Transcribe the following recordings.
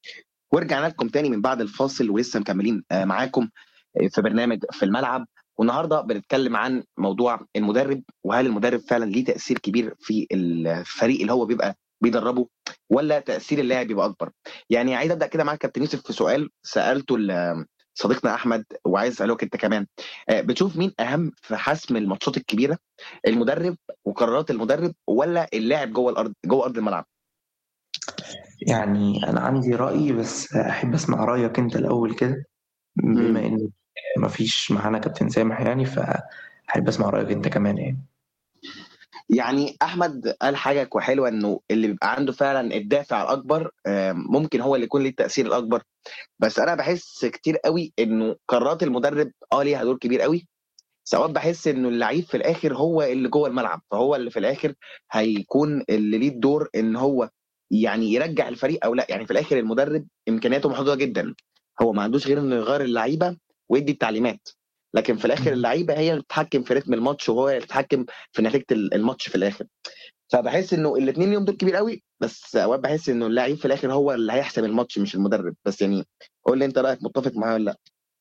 ورجعنا لكم تاني من بعد الفاصل ولسه مكملين آه، معاكم آه، في برنامج في الملعب والنهارده بنتكلم عن موضوع المدرب وهل المدرب فعلا ليه تاثير كبير في الفريق اللي هو بيبقى بيدربه ولا تاثير اللاعب بيبقى اكبر يعني عايز ابدا كده معاك كابتن يوسف في سؤال سالته صديقنا احمد وعايز اسالك انت كمان آه، بتشوف مين اهم في حسم الماتشات الكبيره المدرب وقرارات المدرب ولا اللاعب جوه الارض جوه ارض الملعب يعني أنا عندي رأي بس أحب أسمع رأيك أنت الأول كده بما إن مفيش معانا كابتن سامح يعني فأحب أسمع رأيك أنت كمان يعني يعني احمد قال حاجه حلوه انه اللي بيبقى عنده فعلا الدافع الاكبر ممكن هو اللي يكون ليه التاثير الاكبر بس انا بحس كتير قوي انه قرارات المدرب اه ليها دور كبير قوي سواء بحس انه اللعيب في الاخر هو اللي جوه الملعب فهو اللي في الاخر هيكون اللي ليه الدور ان هو يعني يرجع الفريق او لا يعني في الاخر المدرب امكانياته محدوده جدا هو ما عندوش غير انه يغير اللعيبه ويدي التعليمات لكن في الاخر اللعيبه هي اللي بتتحكم في رتم الماتش وهو اللي بتتحكم في نتيجه الماتش في الاخر فبحس انه الاثنين ليهم دور كبير قوي بس اوقات بحس انه اللعيب في الاخر هو اللي هيحسم الماتش مش المدرب بس يعني قول لي انت رايك متفق معايا ولا لا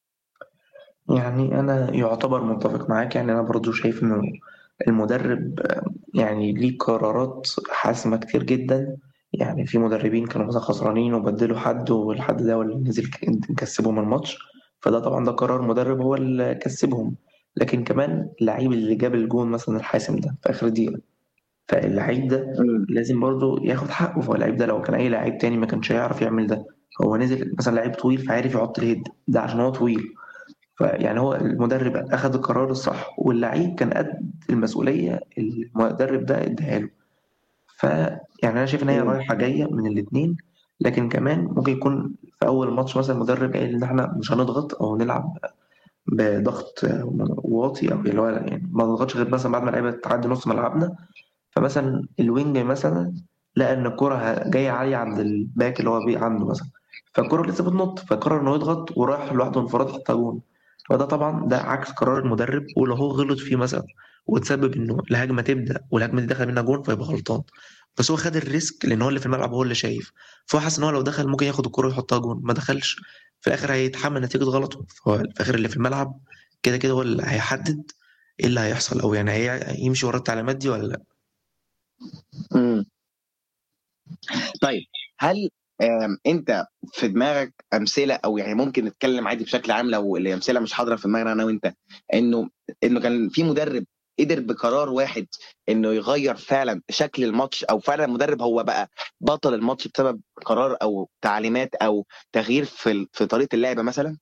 يعني أنا يعتبر متفق معاك يعني أنا برضو شايف إنه المدرب يعني ليه قرارات حاسمة كتير جدا يعني في مدربين كانوا مثلا خسرانين وبدلوا حد والحد ده هو اللي نزل كسبهم الماتش فده طبعا ده قرار مدرب هو اللي كسبهم لكن كمان اللعيب اللي جاب الجون مثلا الحاسم ده في اخر دقيقه فاللعيب ده لازم برضه ياخد حقه فهو اللعيب ده لو كان اي لعيب تاني ما كانش هيعرف يعمل ده هو نزل مثلا لعيب طويل فعارف يحط الهيد ده عشان هو طويل فيعني هو المدرب اخذ القرار الصح واللعيب كان قد المسؤوليه المدرب ده اداها له فيعني انا شايف ان هي رايحه جايه من الاثنين لكن كمان ممكن يكون في اول ماتش مثلا المدرب قال ان احنا مش هنضغط او نلعب بضغط واطي او اللي هو يعني ما نضغطش غير مثلا بعد ما اللعيبه تعدي نص ملعبنا فمثلا الوينج مثلا لقى ان الكره جايه عاليه عند الباك اللي هو بي عنده مثلا فالكره لسه بتنط فقرر انه يضغط وراح لوحده انفراد حتى جون فده طبعا ده عكس قرار المدرب ولو هو غلط فيه مثلا وتسبب انه الهجمه تبدا والهجمه دي دخل منها جون فيبقى غلطان بس هو خد الريسك لان هو اللي في الملعب هو اللي شايف فهو حاسس ان هو لو دخل ممكن ياخد الكرة ويحطها جون ما دخلش في الاخر هيتحمل نتيجه غلطه فهو في الاخر اللي في الملعب كده كده هو اللي هيحدد ايه اللي هيحصل او يعني هيمشي ورا التعليمات دي ولا لا امم طيب هل انت في دماغك امثله او يعني ممكن نتكلم عادي بشكل عام لو الامثله مش حاضره في دماغنا انا وانت انه انه كان في مدرب قدر بقرار واحد انه يغير فعلا شكل الماتش او فعلا المدرب هو بقى بطل الماتش بسبب قرار او تعليمات او تغيير في في طريقه اللعب مثلا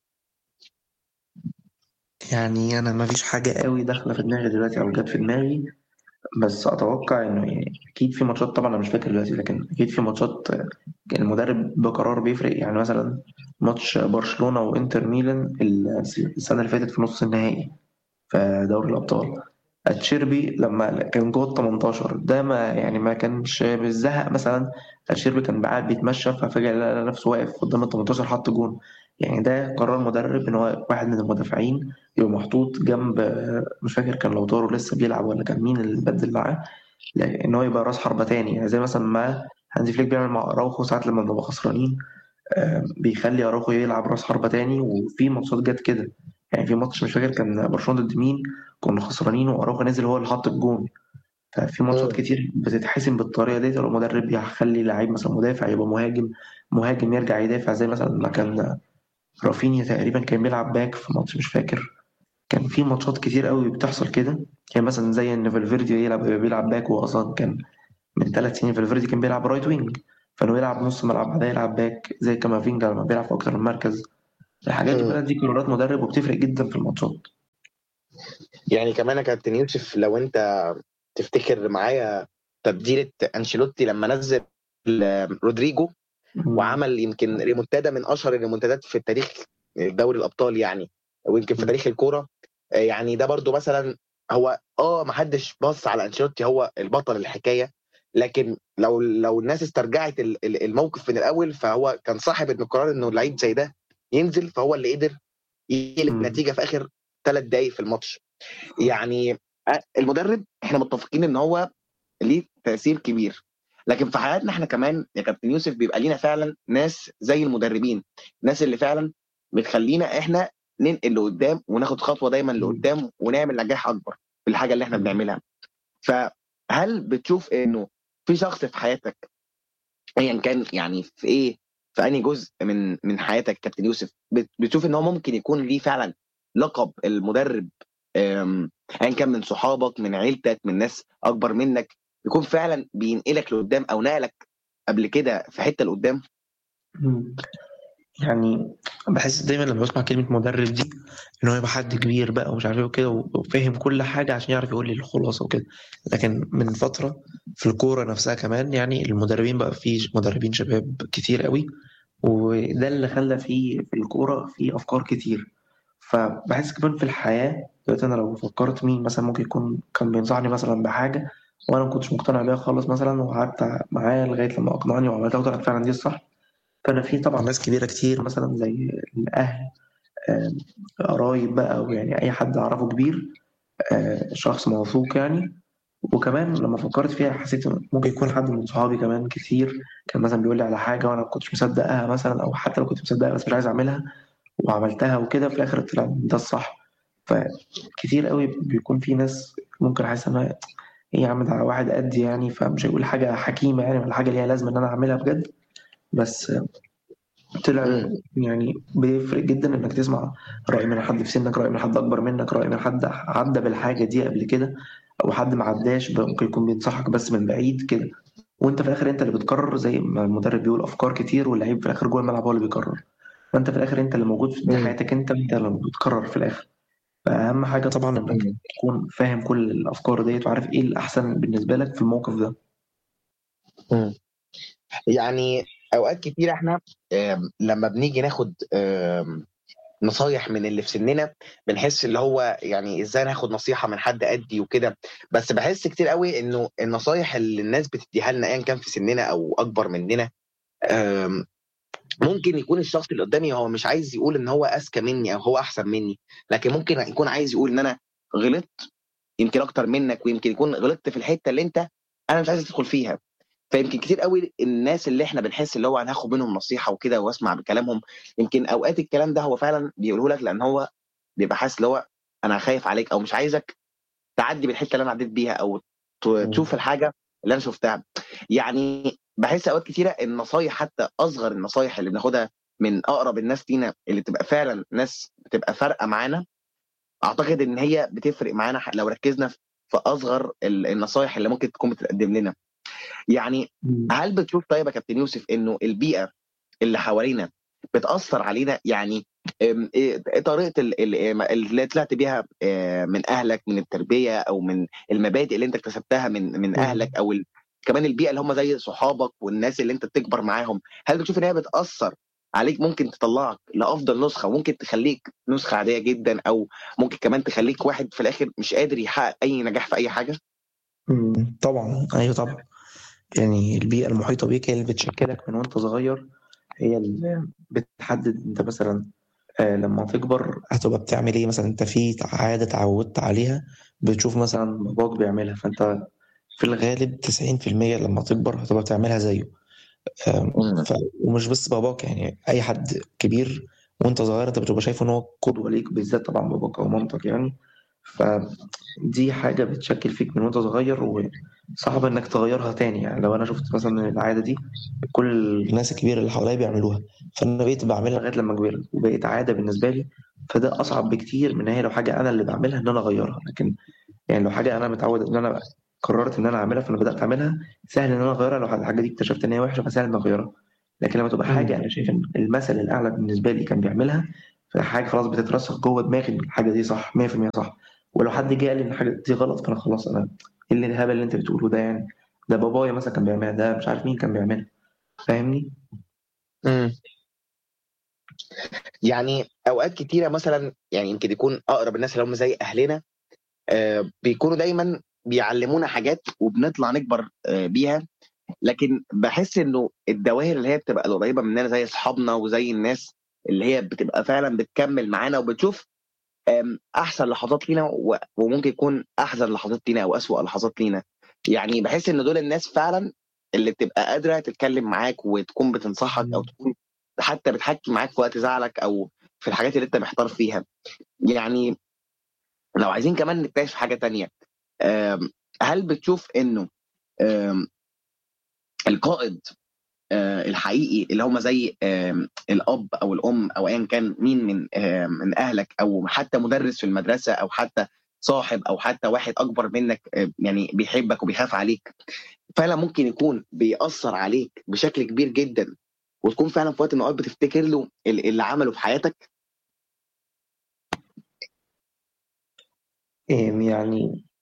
يعني انا ما فيش حاجه قوي داخله في دماغي دلوقتي او جت في دماغي بس اتوقع انه يعني اكيد في ماتشات طبعا انا مش فاكر دلوقتي لكن اكيد في ماتشات المدرب بقرار بيفرق يعني مثلا ماتش برشلونه وانتر ميلان السنه اللي فاتت في نص النهائي في دوري الابطال اتشيربي لما كان جوه ال 18 ده ما يعني ما كانش بالزهق مثلا اتشيربي كان قاعد بيتمشى ففجأة لقى نفسه واقف قدام ال 18 حط جون يعني ده قرار مدرب ان هو واحد من المدافعين يبقى محطوط جنب مش فاكر كان لو طارو لسه بيلعب ولا كان مين اللي بدل معاه ان هو يبقى راس حربة تاني يعني زي مثلا ما هانزي فليك بيعمل مع اراوخو ساعات لما بنبقى خسرانين بيخلي اراوخو يلعب راس حربة تاني وفي ماتشات جت كده يعني في ماتش مش فاكر كان برشلونه ضد مين كنا خسرانين واراوخو نزل هو اللي حط الجون ففي ماتشات كتير بتتحسم بالطريقه دي لو المدرب يخلي لعيب مثلا مدافع يبقى مهاجم مهاجم يرجع يدافع زي مثلا ما كان رافينيا تقريبا كان بيلعب باك في ماتش مش فاكر كان في ماتشات كتير قوي بتحصل كده يعني مثلا زي ان فالفيردي يلعب بيلعب باك واصلا كان من ثلاث سنين فالفيردي كان بيلعب رايت وينج فانه يلعب نص ملعب بعدها يلعب باك زي كامافينجا لما بيلعب في اكتر من مركز الحاجات دي كلها دي قرارات مدرب وبتفرق جدا في الماتشات يعني كمان يا كابتن يوسف لو انت تفتكر معايا تبديله انشيلوتي لما نزل رودريجو وعمل يمكن ريمونتادا من اشهر الريمونتادات في التاريخ دوري الابطال يعني ويمكن في تاريخ الكوره يعني ده برضو مثلا هو اه ما حدش بص على انشيلوتي هو البطل الحكايه لكن لو لو الناس استرجعت الموقف من الاول فهو كان صاحب القرار انه لعيب زي ده ينزل فهو اللي قدر يقلب النتيجه في اخر ثلاث دقائق في الماتش يعني المدرب احنا متفقين ان هو ليه تاثير كبير لكن في حياتنا احنا كمان يا كابتن يوسف بيبقى لينا فعلا ناس زي المدربين الناس اللي فعلا بتخلينا احنا ننقل لقدام وناخد خطوه دايما لقدام ونعمل نجاح اكبر في الحاجه اللي احنا بنعملها فهل بتشوف انه في شخص في حياتك ايا كان يعني في ايه في انهي جزء من من حياتك كابتن يوسف بت- بتشوف ان هو ممكن يكون ليه فعلا لقب المدرب أم، ايا كان من صحابك من عيلتك من ناس اكبر منك يكون فعلا بينقلك لقدام او نقلك قبل كده في حته لقدام مم. يعني بحس دايما لما بسمع كلمة مدرب دي إن هو يبقى حد كبير بقى ومش عارف إيه وكده وفاهم كل حاجة عشان يعرف يقول لي الخلاصة وكده لكن من فترة في الكورة نفسها كمان يعني المدربين بقى في مدربين شباب كتير قوي وده اللي خلى في في الكورة في أفكار كتير فبحس كمان في الحياة دلوقتي أنا لو فكرت مين مثلا ممكن يكون كان بينصحني مثلا بحاجة وأنا ما كنتش مقتنع بيها خالص مثلا وقعدت معاه لغاية لما أقنعني وعملتها وطلعت فعلا دي الصح فأنا في طبعا ناس كبيرة كتير مثلا زي الأهل آم، قرايب بقى أو يعني أي حد أعرفه كبير آه، شخص موثوق يعني وكمان لما فكرت فيها حسيت إن ممكن يكون حد من صحابي كمان كتير كان مثلا بيقول لي على حاجة وأنا ما كنتش مصدقها مثلا أو حتى لو كنت مصدقها بس مش عايز أعملها وعملتها وكده في الآخر طلع ده الصح فكتير قوي بيكون في ناس ممكن حاسس إن هي إيه يا عم ده واحد قدي يعني فمش هيقول حاجة حكيمة يعني ولا حاجة ليها لازمة إن أنا أعملها بجد بس طلع مم. يعني بيفرق جدا انك تسمع رأي من حد في سنك رأي من حد اكبر منك رأي من حد عدى بالحاجة دي قبل كده او حد ما عداش ب- ممكن يكون بينصحك بس من بعيد كده وانت في الاخر انت اللي بتقرر زي ما المدرب بيقول افكار كتير واللعيب في الاخر جوه الملعب هو اللي بيقرر فانت في الاخر انت اللي موجود في دي مم. حياتك انت انت اللي بتقرر في الاخر فاهم حاجة طبعا انك مم. تكون فاهم كل الافكار ديت وعارف ايه الاحسن بالنسبة لك في الموقف ده مم. يعني اوقات كتير احنا آم، لما بنيجي ناخد آم، نصايح من اللي في سننا بنحس اللي هو يعني ازاي ناخد نصيحه من حد قدي وكده بس بحس كتير قوي انه النصايح اللي الناس بتديها لنا ايا كان في سننا او اكبر مننا آم، ممكن يكون الشخص اللي قدامي هو مش عايز يقول ان هو اذكى مني او هو احسن مني لكن ممكن يكون عايز يقول ان انا غلطت يمكن اكتر منك ويمكن يكون غلطت في الحته اللي انت انا مش عايز ادخل فيها فيمكن كتير قوي الناس اللي احنا بنحس اللي هو انا هاخد منهم نصيحه وكده واسمع بكلامهم يمكن اوقات الكلام ده هو فعلا بيقوله لك لان هو بيبقى حاسس اللي هو انا خايف عليك او مش عايزك تعدي بالحته اللي انا عديت بيها او ت- مم. تشوف الحاجه اللي انا شفتها يعني بحس اوقات كتيره النصايح حتى اصغر النصايح اللي بناخدها من اقرب الناس لينا اللي تبقى فعلا ناس بتبقى فارقه معانا اعتقد ان هي بتفرق معانا ح- لو ركزنا في في اصغر ال- النصايح اللي ممكن تكون بتقدم لنا يعني مم. هل بتشوف طيب يا كابتن يوسف انه البيئه اللي حوالينا بتاثر علينا يعني أم، إيه طريقه ال- ال- اللي طلعت بيها آه، من اهلك من التربيه او من المبادئ اللي انت اكتسبتها من من مم. اهلك او ال... كمان البيئه اللي هم زي صحابك والناس اللي انت بتكبر معاهم هل بتشوف ان هي بتاثر عليك ممكن تطلعك لافضل نسخه وممكن تخليك نسخه عاديه جدا او ممكن كمان تخليك واحد في الاخر مش قادر يحقق اي نجاح في اي حاجه مم. طبعا ايوه طبعا يعني البيئة المحيطة بيك هي اللي بتشكلك من وانت صغير هي اللي بتحدد انت مثلا آه، لما تكبر هتبقى بتعمل ايه مثلا انت في عادة اتعودت عليها بتشوف مثلا باباك بيعملها فانت في الغالب 90% لما تكبر هتبقى بتعملها زيه آم، مم. ف... ومش بس باباك يعني اي حد كبير وانت صغير انت بتبقى شايف ان هو قدوة ليك بالذات طبعا باباك او مامتك يعني فدي حاجة بتشكل فيك من وانت صغير وصعب انك تغيرها تاني يعني لو انا شفت مثلا العادة دي كل الناس الكبيرة اللي حواليا بيعملوها فانا بقيت بعملها لغاية لما كبرت وبقيت عادة بالنسبة لي فده اصعب بكتير من هي لو حاجة انا اللي بعملها ان انا اغيرها لكن يعني لو حاجة انا متعود ان انا قررت ان انا اعملها فانا بدأت اعملها سهل ان انا اغيرها لو الحاجة دي اكتشفت ان هي وحشة فسهل ان أنا اغيرها لكن لما تبقى حاجة انا شايف ان المثل الاعلى بالنسبة لي كان بيعملها فحاجة خلاص بتترسخ جوه دماغي ان الحاجة دي صح 100% صح ولو حد جه قال لي ان الحاجه دي غلط فانا خلاص انا ايه اللي الهبل اللي انت بتقوله ده يعني ده بابايا مثلا كان بيعملها ده مش عارف مين كان بيعملها فاهمني؟ مم. يعني اوقات كتيره مثلا يعني يمكن يكون اقرب الناس اللي هم زي اهلنا آه، بيكونوا دايما بيعلمونا حاجات وبنطلع نكبر آه، بيها لكن بحس انه الدوائر اللي هي بتبقى القريبه مننا زي اصحابنا وزي الناس اللي هي بتبقى فعلا بتكمل معانا وبتشوف آم، احسن لحظات لينا و- وممكن يكون احزن لحظات لينا او اسوأ لحظات لينا يعني بحس ان دول الناس فعلا اللي بتبقى قادره تتكلم معاك وتكون بتنصحك او تكون حتى بتحكي معاك في وقت زعلك او في الحاجات اللي انت محتار فيها يعني لو عايزين كمان نتناقش في حاجه تانية آم، هل بتشوف انه آم، القائد آه، الحقيقي اللي هم زي آم، الاب او الام او ايا كان مين من آم، من اهلك او حتى مدرس في المدرسه او حتى صاحب او حتى واحد اكبر منك آه، يعني بيحبك وبيخاف عليك فعلا ممكن يكون بيأثر عليك بشكل كبير جدا وتكون فعلا في وقت من الاوقات بتفتكر له ال- اللي عمله في حياتك إيه يعني